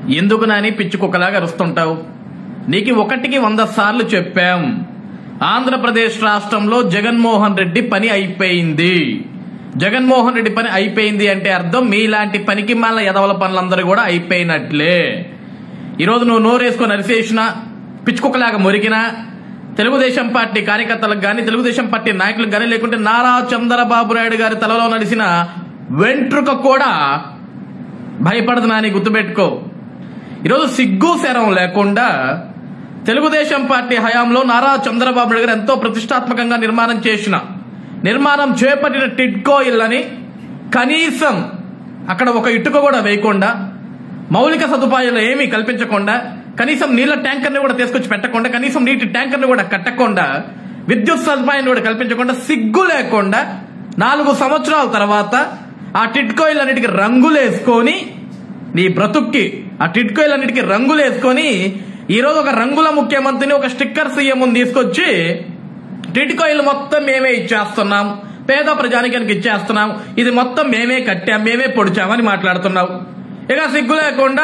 ఎందుకు నాని పిచ్చి కుక్కలాగా అరుస్తుంటావు నీకు ఒకటికి వంద సార్లు చెప్పాం ఆంధ్రప్రదేశ్ రాష్ట్రంలో జగన్మోహన్ రెడ్డి పని అయిపోయింది జగన్మోహన్ రెడ్డి పని అయిపోయింది అంటే అర్థం మీలాంటి పనికి మాల ఎదవల పనులందరూ కూడా అయిపోయినట్లే ఈరోజు నువ్వు నోరేసుకొని అరిసేసిన పిచ్చుకుక్కలాగా మురికినా తెలుగుదేశం పార్టీ కార్యకర్తలకు కానీ తెలుగుదేశం పార్టీ నాయకులకు కానీ లేకుంటే నారా చంద్రబాబు నాయుడు గారి తలలో నడిచిన వెంట్రుక కూడా భయపడదు నాని గుర్తుపెట్టుకో ఈరోజు సిగ్గు శరం లేకుండా తెలుగుదేశం పార్టీ హయాంలో నారా చంద్రబాబు నాయుడు గారు ఎంతో ప్రతిష్టాత్మకంగా నిర్మాణం చేసిన నిర్మాణం చేపట్టిన టిడ్కో ఇళ్ళని కనీసం అక్కడ ఒక ఇటుక కూడా వేయకుండా మౌలిక సదుపాయాలు ఏమీ కల్పించకుండా కనీసం నీళ్ళ ట్యాంకర్ని కూడా తీసుకొచ్చి పెట్టకుండా కనీసం నీటి ట్యాంకర్ని కూడా కట్టకుండా విద్యుత్ సదుపాయాన్ని కూడా కల్పించకుండా సిగ్గు లేకుండా నాలుగు సంవత్సరాల తర్వాత ఆ టిట్కోయిలన్నిటికీ రంగులేసుకొని నీ బ్రతుక్కి ఆ టిట్కోయిలన్నిటికీ రంగులేసుకొని ఈరోజు ఒక రంగుల ముఖ్యమంత్రిని ఒక స్టిక్కర్ సీఎం తీసుకొచ్చి టిట్కోయిలు మొత్తం మేమే ఇచ్చేస్తున్నాం పేద ప్రజానికానికి ఇచ్చేస్తున్నాం ఇది మొత్తం మేమే కట్టాం మేమే పొడిచామని మాట్లాడుతున్నావు ఇక సిగ్గు లేకుండా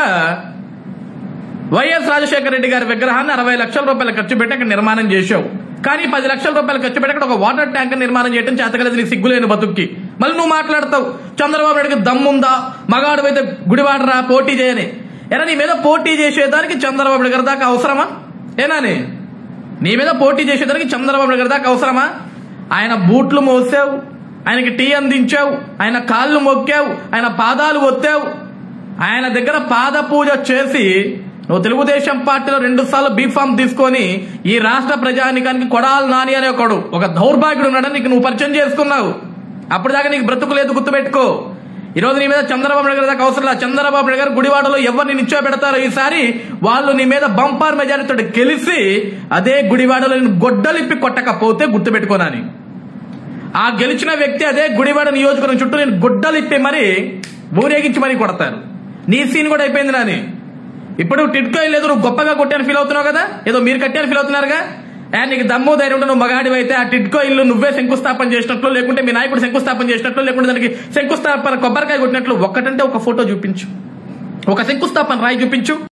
వైఎస్ రాజశేఖర రెడ్డి గారి విగ్రహాన్ని అరవై లక్షల రూపాయలు ఖర్చు పెట్టి అక్కడ నిర్మాణం చేశావు కానీ పది లక్షల రూపాయలు ఖర్చు పెట్టి అక్కడ ఒక వాటర్ ట్యాంకర్ నిర్మాణం చేయడం చేతకలేదు నీ సిగ్గులేని బతుక్కి మళ్ళీ నువ్వు మాట్లాడతావు చంద్రబాబు నాయుడుకి దమ్ముందా మగాడు అయితే గుడివాడరా పోటీ చేయని ఎరా నీ మీద పోటీ చేసేదానికి చంద్రబాబు నాయుడు గారి దాకా అవసరమా ఏనాని నీ మీద పోటీ చేసేదానికి చంద్రబాబు నాయుడు గారి దాకా అవసరమా ఆయన బూట్లు మోసావు ఆయనకి టీ అందించావు ఆయన కాళ్ళు మొక్కావు ఆయన పాదాలు ఒత్తావు ఆయన దగ్గర పాద పూజ చేసి నువ్వు తెలుగుదేశం పార్టీలో రెండు సార్లు బీఫామ్ తీసుకొని ఈ రాష్ట్ర ప్రజానికానికి కొడాలి నాని అనే ఒకడు ఒక దౌర్భాగ్యుడు ఉన్నాడని నీకు నువ్వు పరిచయం చేసుకున్నావు అప్పుడు దాకా నీకు బ్రతుకు లేదు గుర్తుపెట్టుకో ఈ రోజు నీ మీద చంద్రబాబు నాయుడు గారి దాకా అవసరం లేదు చంద్రబాబు నాయుడు గారు గుడివాడలో ఎవరిని నిచ్చో పెడతారో ఈసారి వాళ్ళు నీ మీద బంపర్ మెజారిటీతో గెలిచి అదే గుడివాడలో నేను గొడ్డలిప్పి కొట్టకపోతే గుర్తుపెట్టుకోనని ఆ గెలిచిన వ్యక్తి అదే గుడివాడ నియోజకవర్గం చుట్టూ నేను గుడ్డలిప్పి మరి ఊరేగించి మరీ కొడతారు నీ సీన్ కూడా అయిపోయింది నాని ఇప్పుడు టిట్కో లేదు నువ్వు గొప్పగా కొట్టాను ఫీల్ అవుతున్నావు కదా ఏదో మీరు కట్టాను ఫీల్ అవుతున్నారుగా ఏ నీకు దమ్ము ధైర్యం ఉంటే నువ్వు మగాడివి అయితే ఆ టిట్కో ఇల్లు నువ్వే శంకుస్థాపన చేసినట్లు లేకుంటే మీ నాయకుడు శంకుస్థాపన చేసినట్లు లేకుంటే దానికి శంకుస్థాపన కొబ్బరికాయ కొట్టినట్లు ఒక్కటంటే ఒక ఫోటో చూపించు ఒక శంకుస్థాపన రాయి చూపించు